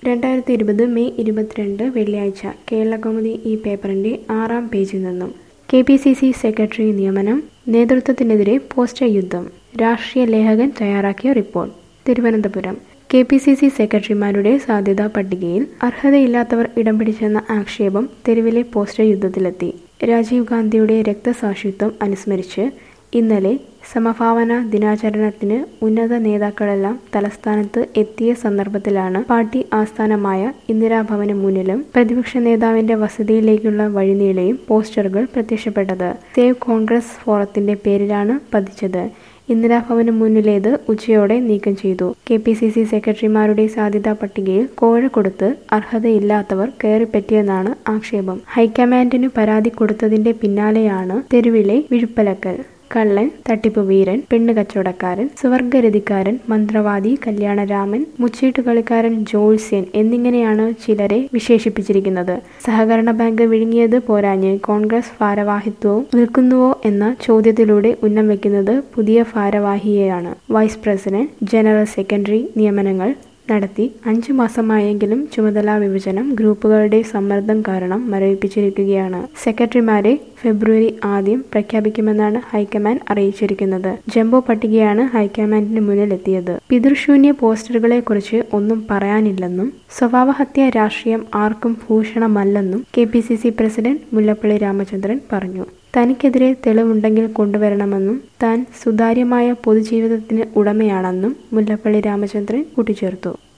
രണ്ടായിരത്തി ഇരുപത് മെയ് ഇരുപത്തിരണ്ട് വെള്ളിയാഴ്ച കേരളകൗമുദി ഈ പേപ്പറിന്റെ ആറാം പേജിൽ നിന്നും K P C C secretary നിയമനം നേതൃത്വത്തിനെതിരെ പോസ്റ്റർ യുദ്ധം രാഷ്ട്രീയ ലേഖകൻ തയ്യാറാക്കിയ report Thiruvananthapuram K P C C സെക്രട്ടറിമാരുടെ സാധ്യതാ പട്ടികയിൽ അർഹതയില്ലാത്തവർ ഇടം പിടിച്ചെന്ന ആക്ഷേപം തെരുവിലെ പോസ്റ്റർ യുദ്ധത്തിലെത്തി രാജീവ് ഗാന്ധിയുടെ രക്തസാക്ഷിത്വം അനുസ്മരിച്ച് ഇന്നലെ സമഭാവന ദിനാചരണത്തിന് ഉന്നത നേതാക്കളെല്ലാം തലസ്ഥാനത്ത് എത്തിയ സന്ദർഭത്തിലാണ് പാർട്ടി ആസ്ഥാനമായ ഇന്ദിരാഭവന് മുന്നിലും പ്രതിപക്ഷ നേതാവിന്റെ വസതിയിലേക്കുള്ള വഴിനീളെയും പോസ്റ്ററുകൾ പ്രത്യക്ഷപ്പെട്ടത് സേവ് കോൺഗ്രസ് ഫോറത്തിന്റെ പേരിലാണ് പതിച്ചത് ഇന്ദിരാഭവന് മുന്നിലേത് ഉച്ചയോടെ നീക്കം ചെയ്തു കെ പി സി സി സെക്രട്ടറിമാരുടെ സാധ്യതാ പട്ടികയിൽ കോഴ കൊടുത്ത് അർഹതയില്ലാത്തവർ കയറിപ്പറ്റിയെന്നാണ് ആക്ഷേപം ഹൈക്കമാൻഡിന് പരാതി കൊടുത്തതിന്റെ പിന്നാലെയാണ് തെരുവിലെ വിഴുപ്പലക്കൽ കള്ളൻ തട്ടിപ്പ് വീരൻ പെണ്ണ് കച്ചവടക്കാരൻ സ്വർഗരതിക്കാരൻ മന്ത്രവാദി കല്യാണരാമൻ മുച്ചീട്ട് കളിക്കാരൻ ജോൾസ്യൻ എന്നിങ്ങനെയാണ് ചിലരെ വിശേഷിപ്പിച്ചിരിക്കുന്നത് സഹകരണ ബാങ്ക് വിഴുങ്ങിയത് പോരാഞ്ഞ് കോൺഗ്രസ് ഭാരവാഹിത്വവും നിൽക്കുന്നുവോ എന്ന ചോദ്യത്തിലൂടെ ഉന്നം വെക്കുന്നത് പുതിയ ഭാരവാഹിയെയാണ് വൈസ് പ്രസിഡന്റ് ജനറൽ സെക്രട്ടറി നിയമനങ്ങൾ നടത്തി അഞ്ചു മാസമായെങ്കിലും ചുമതലാ വിഭജനം ഗ്രൂപ്പുകളുടെ സമ്മർദ്ദം കാരണം മരവിപ്പിച്ചിരിക്കുകയാണ് സെക്രട്ടറിമാരെ ഫെബ്രുവരി ആദ്യം പ്രഖ്യാപിക്കുമെന്നാണ് ഹൈക്കമാൻഡ് അറിയിച്ചിരിക്കുന്നത് ജംബോ പട്ടികയാണ് ഹൈക്കമാൻഡിന് മുന്നിലെത്തിയത് പിതൃശൂന്യ പോസ്റ്ററുകളെ കുറിച്ച് ഒന്നും പറയാനില്ലെന്നും സ്വഭാവഹത്യ രാഷ്ട്രീയം ആർക്കും ഭൂഷണമല്ലെന്നും K P C C president Mullappally Ramachandran പറഞ്ഞു തനിക്കെതിരെ തെളിവുണ്ടെങ്കിൽ കൊണ്ടുവരണമെന്നും താൻ സുതാര്യമായ പൊതുജീവിതത്തിന് ഉടമയാണെന്നും മുല്ലപ്പള്ളി രാമചന്ദ്രൻ കൂട്ടിച്ചേർത്തു